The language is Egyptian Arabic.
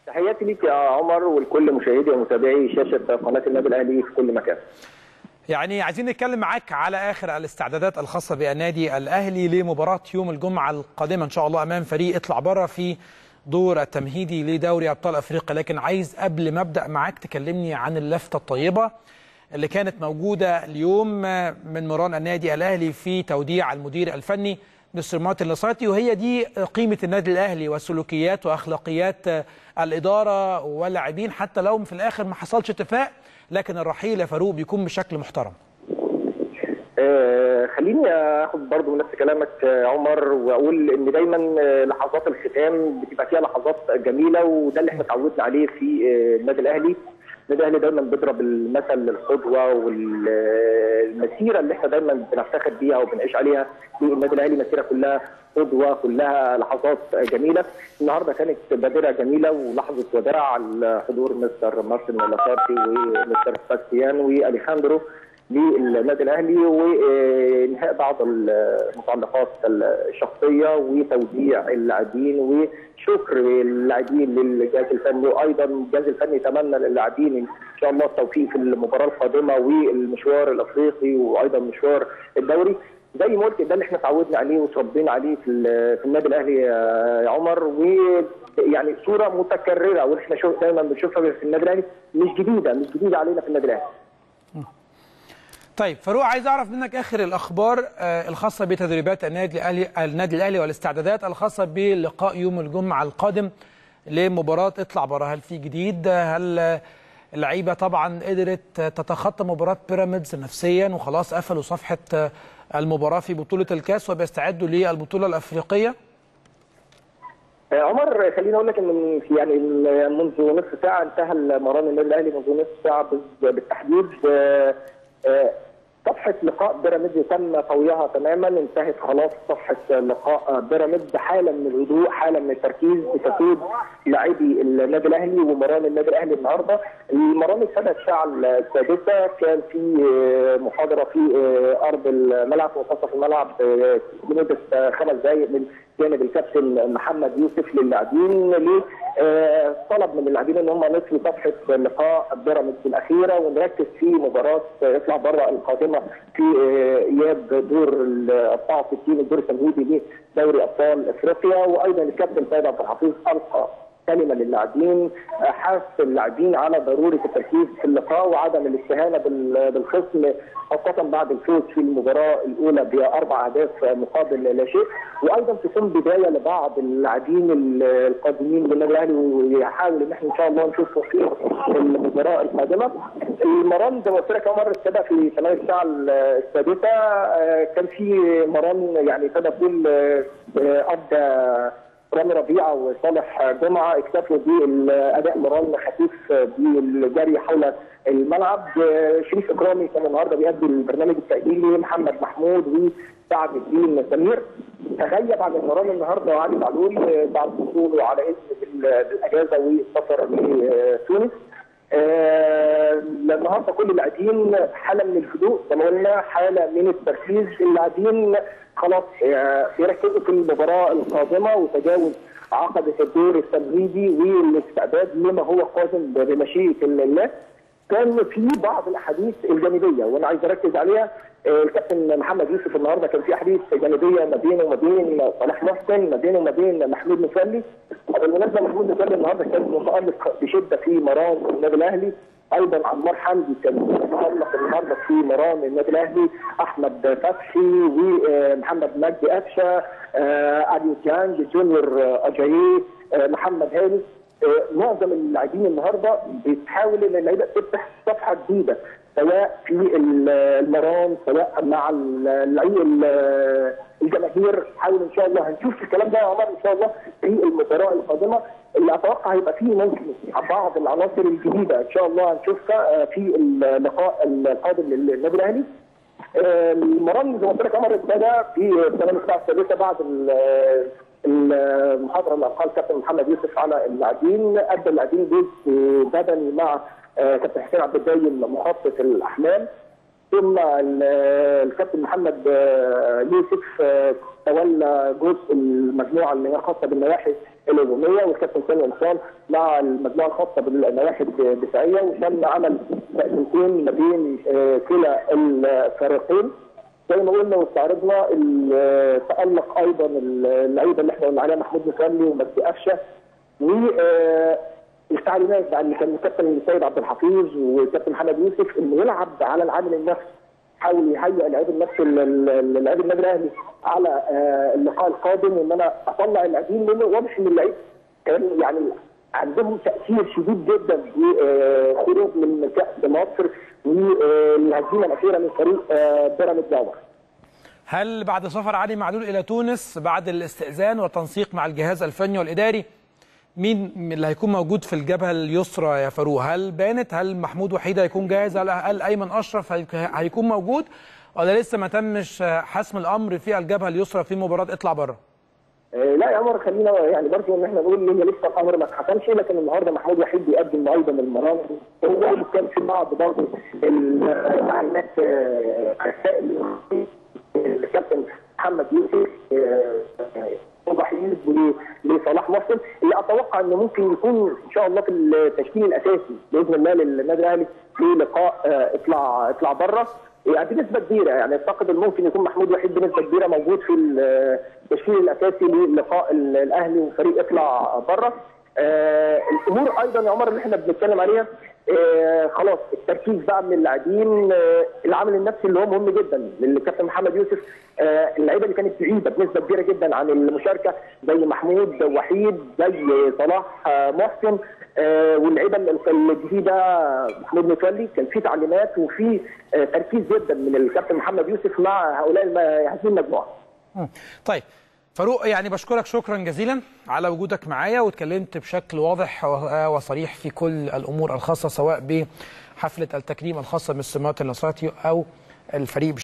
تحياتي ليك يا عمر ولكل مشاهدي ومتابعي شاشه قناه النادي الاهلي في كل مكان. يعني عايزين نتكلم معاك على اخر الاستعدادات الخاصه بالنادي الاهلي لمباراه يوم الجمعه القادمه ان شاء الله امام فريق اطلع بره في دور التمهيدي لدوري ابطال افريقيا لكن عايز قبل ما ابدا معاك تكلمني عن اللفته الطيبه اللي كانت موجوده اليوم من مران النادي الاهلي في توديع المدير الفني مستر مارتن لاسارتي وهي دي قيمه النادي الاهلي وسلوكيات واخلاقيات الاداره واللاعبين حتى لو في الاخر ما حصلش اتفاق لكن الرحيل يا فاروق بيكون بشكل محترم. آه خليني اخد برضو نفس كلامك يا عمر واقول ان دايما لحظات الختام بتبقى فيها لحظات جميله وده اللي احنا اتعودنا عليه في النادي الاهلي. النادي الاهلي دايما بيضرب المثل للقدوه والمسيره اللي احنا دايما بنفتخر بيها وبنعيش عليها في النادي الاهلي مسيره كلها قدوه كلها لحظات جميله النهارده كانت بادره جميله ولحظه وداع على حضور مستر مارتن لاسارتي ومستر سباستيان واليخاندرو للنادي الاهلي وانهاء بعض المتعلقات الشخصيه وتوديع اللاعبين وشكر اللاعبين للجهاز الفني وايضا الجهاز الفني يتمنى للاعبين ان شاء الله التوفيق في المباراه القادمه والمشوار الافريقي وايضا مشوار الدوري زي ما قلت ده اللي احنا اتعودنا عليه وتربينا عليه في, في النادي الاهلي يا عمر ويعني صوره متكرره واحنا دايما بنشوفها في النادي الاهلي مش جديده مش جديده علينا في النادي الاهلي. طيب فاروق عايز اعرف منك اخر الاخبار الخاصه بتدريبات النادي الاهلي النادي الاهلي والاستعدادات الخاصه بلقاء يوم الجمعه القادم لمباراه اطلع بره هل في جديد هل اللعيبه طبعا قدرت تتخطى مباراه بيراميدز نفسيا وخلاص قفلوا صفحه المباراه في بطوله الكاس وبيستعدوا للبطوله الافريقيه عمر خليني اقول لك ان يعني منذ نصف ساعه انتهى مران النادي الاهلي منذ نصف ساعه بالتحديد صفحه لقاء بيراميدز تم طويها تماما انتهت خلاص صفحه لقاء بيراميدز حاله من الهدوء حاله من التركيز بتفيد لاعبي النادي الاهلي ومران النادي الاهلي النهارده المران ابتدت الساعه السادسه كان في محاضره في ارض الملعب منتصف الملعب لمده خمس دقائق من جانب الكابتن محمد يوسف للاعبين طلب من اللاعبين ان هم نصفوا صفحه لقاء بيراميدز الاخيره ونركز في مباراه يطلع بره القادمه في اياب دور ال 64 الدور التمهيدي لدوري ابطال افريقيا وايضا الكابتن سيد عبد الحفيظ القى كلمه للاعبين حث اللاعبين على ضروره التركيز في اللقاء وعدم الاستهانه بالخصم خاصه بعد الفوز في المباراه الاولى باربع اهداف مقابل لا شيء وايضا تكون بدايه لبعض اللاعبين القادمين للنادي الاهلي ويحاول ان احنا ان شاء الله نشوفه في المباراه القادمه. المران زي ما قلت لك يا عمر ابتدى في ثمان الساعه السادسه كان في مران يعني ابتدى كل ادى رامي ربيعه وصالح جمعه اكتفوا بالاداء مران خفيف بالجري حول الملعب شريف اكرامي كان النهارده بيأدي البرنامج التأهيلي محمد محمود وسعد الدين سمير تغيب عن المران النهارده وعلي معلول بعد وصوله على اسم بالاجازه والسفر لتونس آه النهارده كل اللاعبين حاله من الهدوء زي ما قلنا حاله من التركيز اللاعبين خلاص يركزوا في المباراه القادمه وتجاوز عقبه الدور التمهيدي والاستعداد لما هو قادم بمشيئه الله كان في بعض الاحاديث الجانبيه وانا عايز اركز عليها الكابتن محمد يوسف النهارده كان في احاديث جانبيه ما بينه وما بين صلاح محسن ما بينه وما بين محمود متولي بالمناسبه محمود متولي النهارده كان متالق بشده في مران النادي الاهلي ايضا عمار حمدي كان متالق النهارده في مران النادي الاهلي احمد فتحي ومحمد مجدي قفشه اليو تيانج جونيور اجاييه محمد هاني معظم اللاعبين النهارده بتحاول ان اللعيبه تفتح صفحه جديده سواء في المران سواء مع الجماهير حاول ان شاء الله هنشوف الكلام ده يا عمر ان شاء الله في المباراه القادمه اللي اتوقع هيبقى فيه ممكن بعض العناصر الجديده ان شاء الله هنشوفها في اللقاء القادم للنادي الاهلي المران زي ما قلت لك عمر ابتدى في الثمان الساعه السادسه بعد المحاضره اللي القاها الكابتن محمد يوسف على اللاعبين ادى اللاعبين جزء بدني مع كابتن حسين عبد الدايم مخطط الاحمال ثم الكابتن محمد يوسف تولى جزء المجموعه اللي هي خاصه بالنواحي الهجوميه والكابتن سامي قمصان مع المجموعه الخاصه بالنواحي الدفاعيه وتم عمل تقسيمتين ما بين آه، كلا الفريقين زي ما قلنا واستعرضنا ال- تالق ايضا اللعيبه اللي احنا قلنا عليها محمود متولي ومجدي قفشه و آه، التعليمات بقى اللي كان الكابتن السيد عبد الحفيظ والكابتن محمد يوسف انه يلعب على العامل النفسي حاول يهيئ لعيب النفس لعيب النادي الاهلي على آه، اللقاء القادم وان انا اطلع اللاعبين لانه واضح ان اللعيب كان يعني عندهم تاثير شديد جدا في آه، خروج من كاس مصر والهزيمه الاخيره من فريق آه، بيراميدز الاول. هل بعد سفر علي معلول الى تونس بعد الاستئذان والتنسيق مع الجهاز الفني والاداري مين اللي هيكون موجود في الجبهه اليسرى يا فاروق هل بانت هل محمود وحيد هيكون جاهز هل, هل ايمن اشرف هي- هيكون موجود ولا لسه ما تمش حسم الامر في الجبهه اليسرى في مباراه اطلع بره آه، لا يا عمر خلينا يعني برضه ان احنا نقول ان لسه الامر ما اتحسمش لكن النهارده محمود وحيد بيقدم ايضا المران هو كان في بعض برضه التعليمات آه، السائل الكابتن محمد يوسف آه، وضحيد لصلاح محسن اللي اتوقع انه ممكن يكون ان شاء الله في التشكيل الاساسي باذن الله للنادي الاهلي في لقاء آه، اطلع اطلع بره يعني بنسبه كبيره يعني اعتقد انه ممكن يكون محمود وحيد بنسبه كبيره موجود في التشكيل الاساسي للقاء الاهلي وفريق اطلع بره آه الامور ايضا يا عمر اللي احنا بنتكلم عليها آه خلاص التركيز بقى من اللاعبين آه العامل النفسي اللي هو مهم جدا للكابتن محمد يوسف آه اللعيبه اللي كانت بعيده بنسبه كبيره جدا عن المشاركه زي محمود وحيد زي صلاح آه محسن آه واللعيبه الجديده محمود متولي كان في تعليمات وفي آه تركيز جدا من الكابتن محمد يوسف مع هؤلاء الم- هذه المجموعه مم. طيب فاروق يعني بشكرك شكرا جزيلا على وجودك معايا واتكلمت بشكل واضح و- وصريح في كل الامور الخاصه سواء بحفله التكريم الخاصه بالسمات النصراتي او الفريق